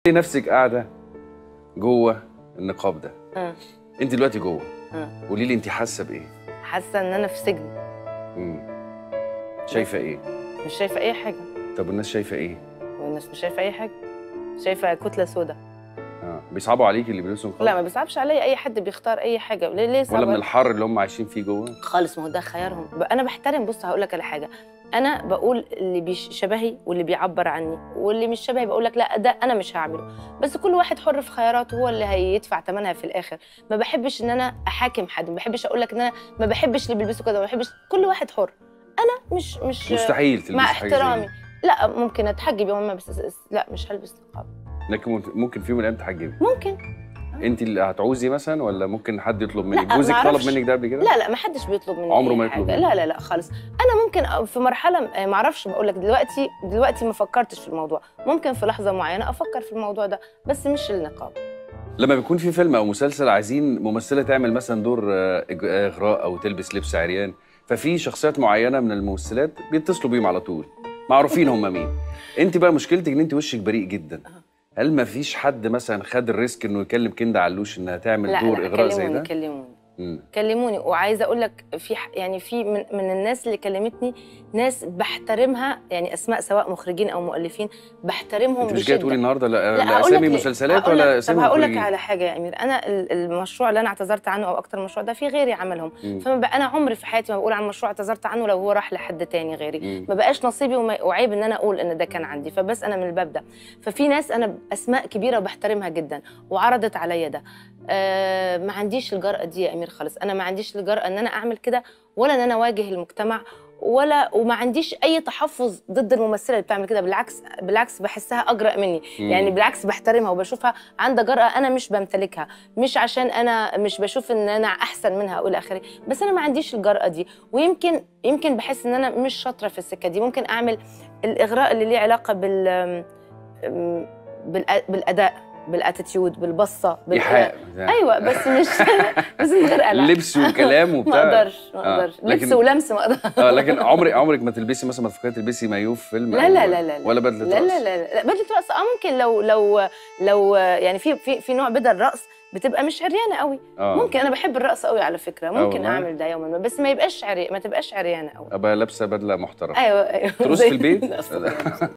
نفسك قاعده جوه النقاب ده آه. انت دلوقتي جوه آه. قولي لي انت حاسه بايه حاسه ان انا في سجن مم. شايفه ايه مش شايفه اي حاجه طب والناس شايفه ايه والناس مش شايفه اي حاجه شايفه كتله سوداء اه بيصعبوا عليكي اللي بيلبسوا نقاب لا ما بيصعبش عليا اي حد بيختار اي حاجه ليه ليه ولا صعب من الحر اللي هم عايشين فيه جوه خالص ما هو ده خيارهم ب- انا بحترم بص هقول لك على حاجه انا بقول اللي بيش شبهي واللي بيعبر عني واللي مش شبهي بقول لك لا ده انا مش هعمله بس كل واحد حر في خياراته هو اللي هيدفع ثمنها في الاخر ما بحبش ان انا احاكم حد ما بحبش اقول لك ان انا ما بحبش اللي بيلبسوا كده ما بحبش كل واحد حر انا مش مش مستحيل تلبسي مع حاجه زي دي. احترامي لا ممكن اتحجب يوم ما بس لا مش هلبس نقاب لكن ممكن- ممكن في يوم من الايام تحجبي ممكن انت اللي هتعوزي مثلا ولا ممكن حد يطلب لا، منك جوزك ما طلب أعرفش. منك ده قبل كده لا لا ما حدش بيطلب مني عمره أي ما يطلب حاجة. منك. لا لا لا خالص انا ممكن في مرحله ما اعرفش بقول لك دلوقتي دلوقتي ما فكرتش في الموضوع ممكن في لحظه معينه افكر في الموضوع ده بس مش النقاب لما بيكون في فيلم او مسلسل عايزين ممثله تعمل مثلا دور آه، إج- اغراء او تلبس لبس عريان ففي شخصيات معينه من الممثلات بيتصلوا بيهم على طول معروفين هم مين انت بقى مشكلتك ان انت وشك بريء جدا هل ما فيش حد مثلا خد الريسك انه يكلم كندا علوش انها تعمل لا دور لا اغراء زي كلموني ده كلموني مم. كلموني وعايزه اقول لك في ح- يعني في من, من الناس اللي كلمتني ناس بحترمها يعني اسماء سواء مخرجين او مؤلفين بحترمهم انت مش جايه بشدة. تقولي النهارده لا, لا لا هقول لك اسامي ليه. مسلسلات هقول ولا لك- اسامي طب هقول لك مخرجين على حاجه يا امير انا ال- المشروع اللي انا اعتذرت عنه او اكتر مشروع ده في غيري عملهم مم. فما بقى انا عمري في حياتي ما بقول عن مشروع اعتذرت عنه لو هو راح لحد تاني غيري مم. ما بقاش نصيبي وما- وعيب ان انا اقول ان ده كان عندي فبس انا من الباب ده ففي ناس انا اسماء كبيره وبحترمها جدا وعرضت عليا ده آه ما عنديش الجرأه دي يا امير خالص انا ما عنديش الجرأه ان انا اعمل كده ولا ان انا اواجه المجتمع ولا وما عنديش اي تحفظ ضد الممثله اللي بتعمل كده بالعكس بالعكس بحسها اجرأ مني مم. يعني بالعكس بحترمها وبشوفها عندها جرأة انا مش بمتلكها مش عشان انا مش بشوف ان انا احسن منها او الى اخره بس انا ما عنديش الجرأة دي ويمكن يمكن بحس ان انا مش شاطره في السكه دي ممكن اعمل الاغراء اللي ليه علاقه بال بالأ- بالاداء بالاتيتيود بالبصه بال... ايحاء ايوه بس مش بس من غير قلق لبس وكلام ما وبتاع اقدرش ما آه، اقدرش لكن- لبس ولمس ما اقدرش اه لكن عمرك عمرك ما تلبسي مثلا ما تفكري تلبسي مايو في فيلم لا أو- لا لا لا ولا بدله لا رقص؟ لا لا لا بدله رقص اه ممكن لو لو لو يعني في في في نوع بدل رقص بتبقى مش عريانه قوي اه ممكن انا بحب الرقص قوي على فكره ممكن والله؟ اعمل ده يوما ما بس ما يبقاش عري ما تبقاش عريانه قوي ابقى لابسه بدله محترمه ايوه ايوه ترقص زي- في البيت؟ لا،